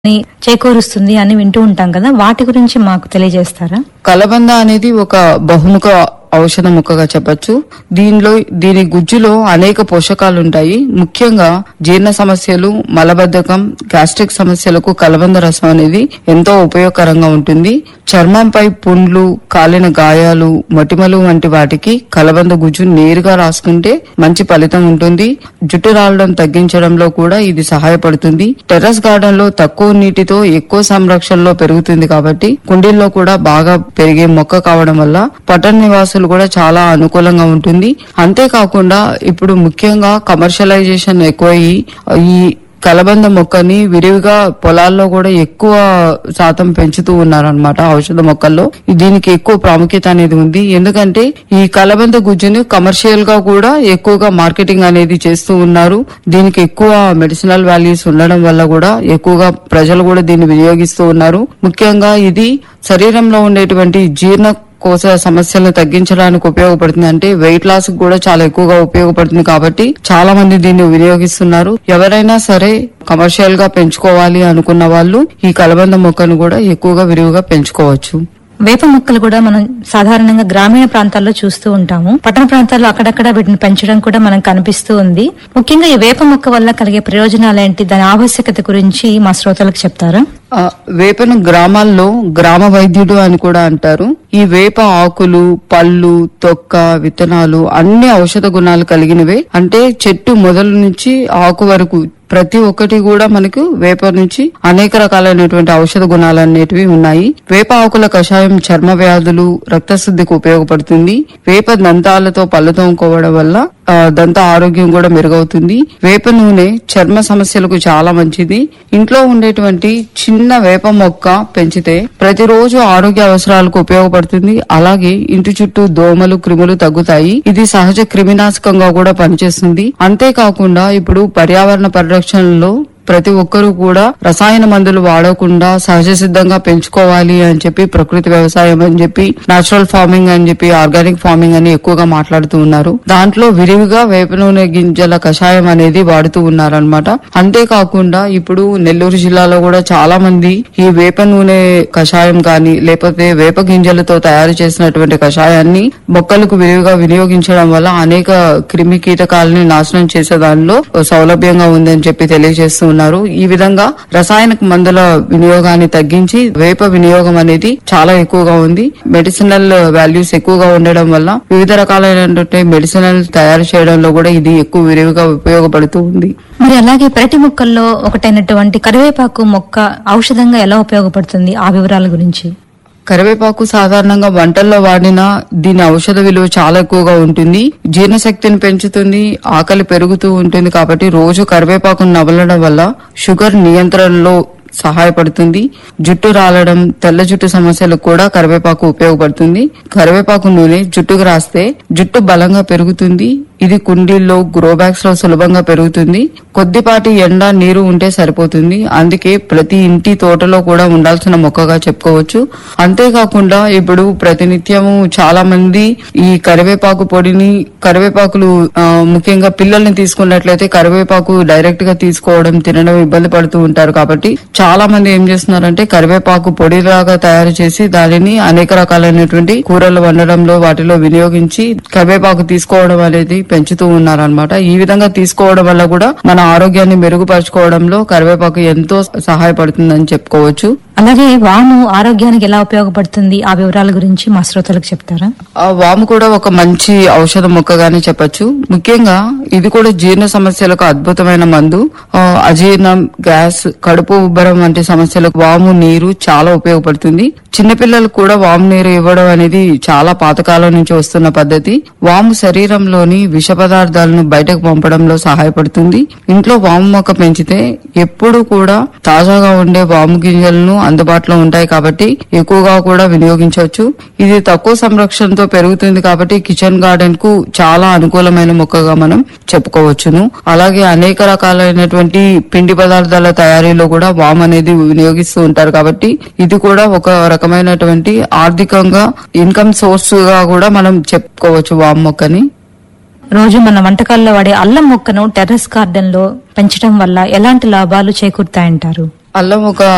ని చేకూరుస్తుంది అని వింటూ ఉంటాం కదా వాటి గురించి మాకు తెలియజేస్తారా కలబంద అనేది ఒక బహుముఖ ఔషధ మొక్కగా చెప్పొచ్చు దీనిలో దీని గుజ్జులో అనేక పోషకాలు ఉంటాయి ముఖ్యంగా జీర్ణ సమస్యలు మలబద్ధకం గ్యాస్ట్రిక్ సమస్యలకు కలబంద రసం అనేది ఎంతో ఉపయోగకరంగా ఉంటుంది చర్మంపై పుండ్లు కాలిన గాయాలు మొటిమలు వంటి వాటికి కలబంద గుజ్జు నేరుగా రాసుకుంటే మంచి ఫలితం ఉంటుంది జుట్టు రాలడం తగ్గించడంలో కూడా ఇది సహాయపడుతుంది టెర్రస్ గార్డెన్ లో తక్కువ నీటితో ఎక్కువ సంరక్షణలో పెరుగుతుంది కాబట్టి కుండీల్లో కూడా బాగా పెరిగే మొక్క కావడం వల్ల పట్టణ నివాసులు కూడా చాలా అనుకూలంగా ఉంటుంది అంతేకాకుండా ఇప్పుడు ముఖ్యంగా కమర్షియలైజేషన్ ఎక్కువయ్యి ఈ కలబంద మొక్కని విరివిగా పొలాల్లో కూడా ఎక్కువ శాతం పెంచుతూ ఉన్నారనమాట ఔషధ మొక్కల్లో దీనికి ఎక్కువ ప్రాముఖ్యత అనేది ఉంది ఎందుకంటే ఈ కలబంద గుజ్జుని కమర్షియల్ గా కూడా ఎక్కువగా మార్కెటింగ్ అనేది చేస్తూ ఉన్నారు దీనికి ఎక్కువ మెడిసినల్ వాల్యూస్ ఉండడం వల్ల కూడా ఎక్కువగా ప్రజలు కూడా దీన్ని వినియోగిస్తూ ఉన్నారు ముఖ్యంగా ఇది శరీరంలో ఉండేటువంటి జీర్ణ కోశ సమస్యలను తగ్గించడానికి ఉపయోగపడుతుంది అంటే వెయిట్ లాస్ కూడా చాలా ఎక్కువగా ఉపయోగపడుతుంది కాబట్టి చాలా మంది దీన్ని వినియోగిస్తున్నారు ఎవరైనా సరే కమర్షియల్ గా పెంచుకోవాలి అనుకున్న వాళ్ళు ఈ కలబంద మొక్కను కూడా ఎక్కువగా విరివిగా పెంచుకోవచ్చు వేప మొక్కలు కూడా మనం సాధారణంగా గ్రామీణ ప్రాంతాల్లో చూస్తూ ఉంటాము పట్టణ ప్రాంతాల్లో అక్కడక్కడ వీటిని పెంచడం కూడా మనకు కనిపిస్తూ ఉంది ముఖ్యంగా ఈ వేప మొక్క వల్ల కలిగే ప్రయోజనాలు ఏంటి దాని ఆవశ్యకత గురించి మా శ్రోతలకు చెప్తారా ఆ, వేపను గ్రామాల్లో గ్రామ వైద్యుడు అని కూడా అంటారు ఈ వేప ఆకులు పళ్ళు తొక్క విత్తనాలు అన్ని ఔషధ గుణాలు కలిగినవే అంటే చెట్టు మొదలు నుంచి ఆకు వరకు ప్రతి ఒక్కటి కూడా మనకు వేప నుంచి అనేక రకాలైనటువంటి ఔషధ గుణాలు అనేటివి ఉన్నాయి వేప ఆకుల కషాయం చర్మ వ్యాధులు రక్తశుద్ధికి ఉపయోగపడుతుంది వేప దంతాలతో పళ్ళు తోముకోవడం వల్ల ఆ, దంత ఆరోగ్యం కూడా మెరుగవుతుంది వేప నూనె చర్మ సమస్యలకు చాలా మంచిది ఇంట్లో ఉండేటువంటి చిన్న వేప మొక్క పెంచితే ప్రతిరోజు ఆరోగ్య అవసరాలకు ఉపయోగపడుతుంది అలాగే ఇంటి చుట్టూ దోమలు క్రిములు తగ్గుతాయి ఇది సహజ క్రిమినాశకంగా కూడా పనిచేస్తుంది అంతేకాకుండా ఇప్పుడు పర్యావరణ పరిరక్షణలో ప్రతి ఒక్కరూ కూడా రసాయన మందులు వాడకుండా సహజ సిద్ధంగా పెంచుకోవాలి అని చెప్పి ప్రకృతి వ్యవసాయం అని చెప్పి నేచురల్ ఫార్మింగ్ అని చెప్పి ఆర్గానిక్ ఫార్మింగ్ అని ఎక్కువగా మాట్లాడుతూ ఉన్నారు దాంట్లో విరివిగా వేప నూనె గింజల కషాయం అనేది వాడుతూ ఉన్నారనమాట అంతేకాకుండా ఇప్పుడు నెల్లూరు జిల్లాలో కూడా చాలా మంది ఈ వేప నూనె కషాయం కానీ లేకపోతే వేప గింజలతో తయారు చేసినటువంటి కషాయాన్ని మొక్కలకు విరివిగా వినియోగించడం వల్ల అనేక క్రిమి కీటకాలని నాశనం చేసే దానిలో సౌలభ్యంగా ఉందని చెప్పి తెలియజేస్తూ ఉన్నారు ఈ విధంగా రసాయనిక మందుల వినియోగాన్ని తగ్గించి వేప వినియోగం అనేది చాలా ఎక్కువగా ఉంది మెడిసినల్ వాల్యూస్ ఎక్కువగా ఉండడం వల్ల వివిధ రకాలైనటువంటి మెడిసినల్ తయారు చేయడంలో కూడా ఇది ఎక్కువ విరివిగా ఉపయోగపడుతూ ఉంది మరి అలాగే పెరటి మొక్కల్లో ఒకటైనటువంటి కరివేపాకు మొక్క ఔషధంగా ఎలా ఉపయోగపడుతుంది ఆ వివరాల గురించి కరివేపాకు సాధారణంగా వంటల్లో వాడిన దీని ఔషధ విలువ చాలా ఎక్కువగా ఉంటుంది జీర్ణశక్తిని పెంచుతుంది ఆకలి పెరుగుతూ ఉంటుంది కాబట్టి రోజు కరివేపాకును నవలడం వల్ల షుగర్ నియంత్రణలో సహాయపడుతుంది జుట్టు రాలడం తెల్ల జుట్టు సమస్యలకు కూడా కరివేపాకు ఉపయోగపడుతుంది కరివేపాకు నూనె జుట్టుకు రాస్తే జుట్టు బలంగా పెరుగుతుంది ఇది కుండీల్లో గ్రో బ్యాగ్స్ లో సులభంగా పెరుగుతుంది కొద్దిపాటి ఎండ నీరు ఉంటే సరిపోతుంది అందుకే ప్రతి ఇంటి తోటలో కూడా ఉండాల్సిన మొక్కగా చెప్పుకోవచ్చు అంతేకాకుండా ఇప్పుడు ప్రతినిత్యము చాలా మంది ఈ కరివేపాకు పొడిని కరివేపాకులు ఆ, ముఖ్యంగా పిల్లల్ని తీసుకున్నట్లయితే కరివేపాకు డైరెక్ట్ గా తీసుకోవడం తినడం ఇబ్బంది పడుతూ ఉంటారు కాబట్టి చాలా మంది ఏం చేస్తున్నారంటే కరివేపాకు పొడిలాగా తయారు చేసి దానిని అనేక రకాలైనటువంటి కూరలు వండడంలో వాటిలో వినియోగించి కరివేపాకు తీసుకోవడం అనేది పెంచుతూ ఉన్నారనమాట ఈ విధంగా తీసుకోవడం వల్ల కూడా మన ఆరోగ్యాన్ని మెరుగుపరచుకోవడంలో కరివేపాకు ఎంతో సహాయపడుతుందని చెప్పుకోవచ్చు అలాగే వాము ఆరోగ్యానికి ఎలా ఉపయోగపడుతుంది ఆ వివరాల గురించి మా శ్రోతలకు చెప్తారా ఆ వాము కూడా ఒక మంచి ఔషధ మొక్కగానే చెప్పొచ్చు ముఖ్యంగా ఇది కూడా జీర్ణ సమస్యలకు అద్భుతమైన మందు ఆ, అజీర్ణం గ్యాస్ కడుపు ఉబ్బరం వంటి సమస్యలకు వాము నీరు చాలా ఉపయోగపడుతుంది చిన్నపిల్లలకు కూడా వాము నీరు ఇవ్వడం అనేది చాలా పాతకాలం నుంచి వస్తున్న పద్ధతి వాము శరీరంలోని విష పదార్థాలను బయటకు పంపడంలో సహాయపడుతుంది ఇంట్లో వాము మొక్క పెంచితే ఎప్పుడు కూడా తాజాగా ఉండే వాము గింజలను అందుబాటులో ఉంటాయి కాబట్టి ఎక్కువగా కూడా వినియోగించవచ్చు ఇది తక్కువ సంరక్షణతో పెరుగుతుంది కాబట్టి కిచెన్ గార్డెన్ కు చాలా అనుకూలమైన మొక్కగా మనం చెప్పుకోవచ్చును అలాగే అనేక రకాలైనటువంటి పిండి పదార్థాల తయారీలో కూడా వామ్ అనేది వినియోగిస్తూ ఉంటారు కాబట్టి ఇది కూడా ఒక రకమైనటువంటి ఆర్థికంగా ఇన్కమ్ సోర్స్ గా కూడా మనం చెప్పుకోవచ్చు వామ్ మొక్కని రోజు మన వంటకాల్లో వాడే అల్లం మొక్కను టెర్రస్ గార్డెన్ లో పెంచడం వల్ల ఎలాంటి లాభాలు చేకూరుతాయంటారు అల్లం ఒక